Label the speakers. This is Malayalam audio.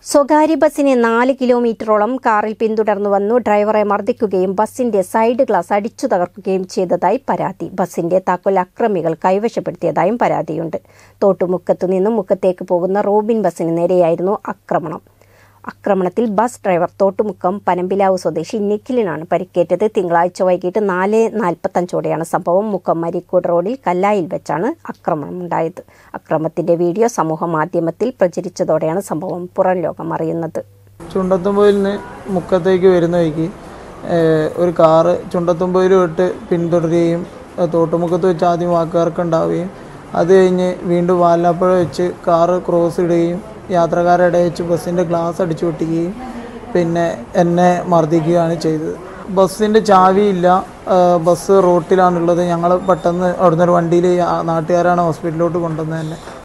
Speaker 1: സ്വകാര്യ ബസ്സിനെ നാല് കിലോമീറ്ററോളം കാറിൽ പിന്തുടർന്നു വന്നു ഡ്രൈവറെ മർദ്ദിക്കുകയും ബസിന്റെ സൈഡ് ഗ്ലാസ് അടിച്ചു തകർക്കുകയും ചെയ്തതായി പരാതി ബസിന്റെ താക്കോൽ അക്രമികൾ കൈവശപ്പെടുത്തിയതായും പരാതിയുണ്ട് തോട്ടുമുക്കത്തു നിന്നും മുക്കത്തേക്ക് പോകുന്ന റോബിൻ ബസിന് നേരെയായിരുന്നു ആക്രമണം ആക്രമണത്തിൽ ബസ് ഡ്രൈവർ തോട്ടുമുക്കം പനമ്പിലാവ് സ്വദേശി നിഖിലിനാണ് പരിക്കേറ്റത് തിങ്കളാഴ്ച വൈകിട്ട് നാല് നാൽപ്പത്തഞ്ചോടെയാണ് സംഭവം മുക്കം മരിക്കോട് റോഡിൽ കല്ലായിൽ വെച്ചാണ് ആക്രമണമുണ്ടായത് അക്രമത്തിന്റെ വീഡിയോ സമൂഹ മാധ്യമത്തിൽ പ്രചരിച്ചതോടെയാണ് സംഭവം പുറം ലോകം അറിയുന്നത്
Speaker 2: ചുണ്ടത്തുമ്പോയിൽ നിന്ന് മുക്കത്തേക്ക് വരുന്ന വഴിക്ക് ഏഹ്, ഒരു കാറ് ചുണ്ടത്തുമ്പോയിൽ വിട്ട് പിന്തുടരുകയും ഏഹ്, തോട്ടുമുക്കത്ത് വെച്ച് ആദ്യം വാക്കുകാർക്കുണ്ടാവുകയും അത് കഴിഞ്ഞ് വീണ്ടും വാലാപ്പുഴ വെച്ച് കാറ് ക്രോസ് ഇടുകയും യാത്രക്കാരുടെ വെച്ച് ബസ്സിൻ്റെ ഗ്ലാസ് അടിച്ചു പൊട്ടിക്കുകയും പിന്നെ എന്നെ മർദ്ദിക്കുകയാണ് ചെയ്തത് ബസ്സിൻ്റെ ചാവിയില്ല ഏഹ്, ബസ് റോട്ടിലാണുള്ളത് ഞങ്ങൾ പെട്ടെന്ന് അവിടുന്ന് ഒരു വണ്ടിയിൽ നാട്ടുകാരാണ് ഹോസ്പിറ്റലിലോട്ട് കൊണ്ടുവന്നത് തന്നെ